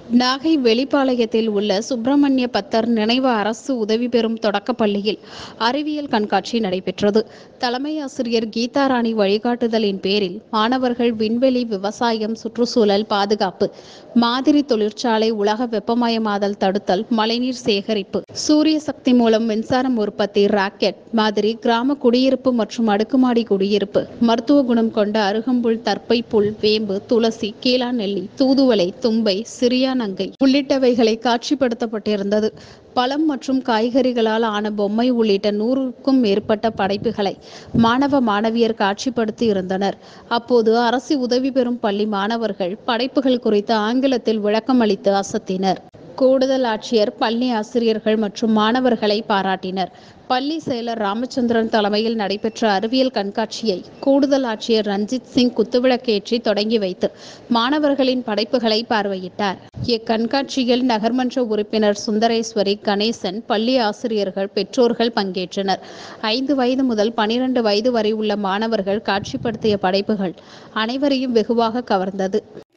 நாகை வெளிப்பாளையத்தில் உள்ள சுப்பிரமணிய பத்தர் நினைவு அரசு உதவி பெறும் தொடக்கப் பள்ளியில் அறிவியல் கண்காட்சி நடைபெற்றது தலைமை ஆசிரியர் கீதாராணி வழிகாட்டுதலின் பேரில் மாணவர்கள் விண்வெளி விவசாயம் சுற்றுச்சூழல் பாதுகாப்பு மாதிரி தொழிற்சாலை உலக வெப்பமயமாதல் தடுத்தல் மழைநீர் சேகரிப்பு சூரிய சக்தி மூலம் மின்சாரம் உற்பத்தி ராக்கெட் மாதிரி கிராம குடியிருப்பு மற்றும் அடுக்குமாடி குடியிருப்பு மருத்துவ குணம் கொண்ட அருகம்புல் தர்ப்பை புல் வேம்பு துளசி கீழாநெல்லி தூதுவளை தும்பை சிறியானங்கை உள்ளிட்டவைகளை காட்சிப்படுத்தப்பட்டிருந்தது பழம் மற்றும் காய்கறிகளால் ஆன பொம்மை உள்ளிட்ட நூறுக்கும் மேற்பட்ட படைப்புகளை மாணவ மாணவியர் காட்சிப்படுத்தி இருந்தனர் அப்போது அரசு உதவி பெறும் பள்ளி மாணவர்கள் படைப்புகள் குறித்து ஆங்கிலத்தில் விளக்கம் அளித்து அசத்தினர் கூடுதல் ஆட்சியர் பள்ளி ஆசிரியர்கள் மற்றும் மாணவர்களை பாராட்டினர் பள்ளி செயலர் ராமச்சந்திரன் தலைமையில் நடைபெற்ற அறிவியல் கண்காட்சியை கூடுதல் ஆட்சியர் ரஞ்சித் சிங் குத்துவிளக்கேற்றி தொடங்கி வைத்து மாணவர்களின் படைப்புகளை பார்வையிட்டார் இக்கண்காட்சியில் நகர்மன்ற உறுப்பினர் சுந்தரேஸ்வரி கணேசன் பள்ளி ஆசிரியர்கள் பெற்றோர்கள் பங்கேற்றனர் ஐந்து வயது முதல் பனிரெண்டு வயது வரை உள்ள மாணவர்கள் காட்சிப்படுத்திய படைப்புகள் அனைவரையும் வெகுவாக கவர்ந்தது